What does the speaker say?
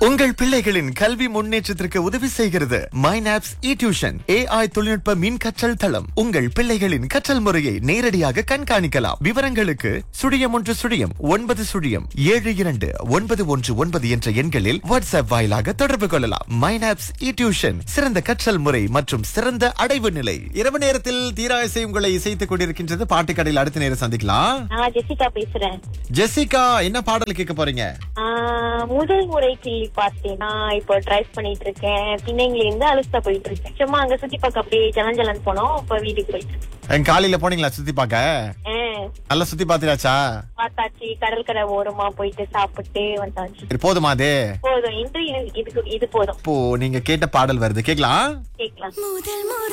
உங்கள் பிள்ளைகளின் கல்வி முன்னேற்றத்திற்கு உதவி செய்கிறது மைனாப்ஸ் இ டியூஷன் ஏஐ தொழில்நுட்ப மின் கற்றல் தளம் உங்கள் பிள்ளைகளின் கற்றல் முறையை நேரடியாக கண்காணிக்கலாம் விவரங்களுக்கு சுழியம் ஒன்று சுழியம் ஒன்பது சுழியம் ஏழு இரண்டு ஒன்பது ஒன்று ஒன்பது என்ற எண்களில் வாட்ஸ்அப் வாயிலாக தொடர்பு கொள்ளலாம் மைனாப்ஸ் இ டியூஷன் சிறந்த கற்றல் முறை மற்றும் சிறந்த அடைவு நிலை இரவு நேரத்தில் தீரா இசை உங்களை இசைத்துக் கொண்டிருக்கின்றது பாட்டு கடையில் அடுத்த நேரம் சந்திக்கலாம் நான் ஜெசிகா பேசுறேன் ஜெசிகா என்ன பாடல் கேட்க போறீங்க ஆஹ் முதல் முறை கிள்ளி பார்த்தேன் நான் இப்போ டிரைவ் பண்ணிட்டு இருக்கேன் பின்னைங்கள இருந்து அலுஸ்தா போயிட்டு இருக்கேன் சும்மா அங்க சுத்தி பார்க்க அப்படியே ஜலன் ஜலன் போனோம் இப்ப வீட்டுக்கு போயிட்டு இருக்கேன். என் காலையில போனீங்களா சுத்தி பார்க்க ஆஹ் நல்லா சுத்தி பாத்தியாச்சா பார்த்தாச்சு கடற்கரை ஓரமா போயிட்டு சாப்பிட்டு வந்தாச்சு சரி போதுமா அது போதும் இன்று இது- இதுக்கு இது போதும் இப்போ நீங்க கேட்ட பாடல் வருது கேக்கலாம் கேட்கலாம் முதல் முறை